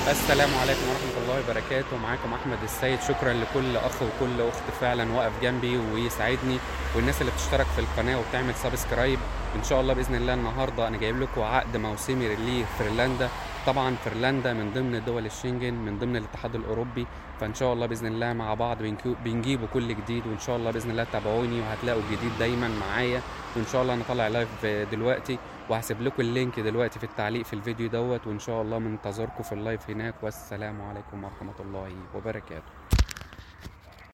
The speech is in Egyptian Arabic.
السلام عليكم ورحمة الله وبركاته معاكم أحمد السيد شكرا لكل أخ وكل أخت فعلا واقف جنبي ويساعدني والناس اللي بتشترك في القناة وبتعمل سبسكرايب إن شاء الله بإذن الله النهاردة أنا جايب لكم عقد موسمي لفنلندا طبعا فنلندا من ضمن دول الشنجن من ضمن الاتحاد الأوروبي فإن شاء الله بإذن الله مع بعض بنكو- بنجيبوا كل جديد وإن شاء الله بإذن الله تابعوني وهتلاقوا الجديد دايما معايا وإن شاء الله أنا طالع لايف دلوقتي وهسيب لكم اللينك دلوقتي في التعليق في الفيديو دوت وان شاء الله منتظركم في اللايف هناك والسلام عليكم ورحمة الله وبركاته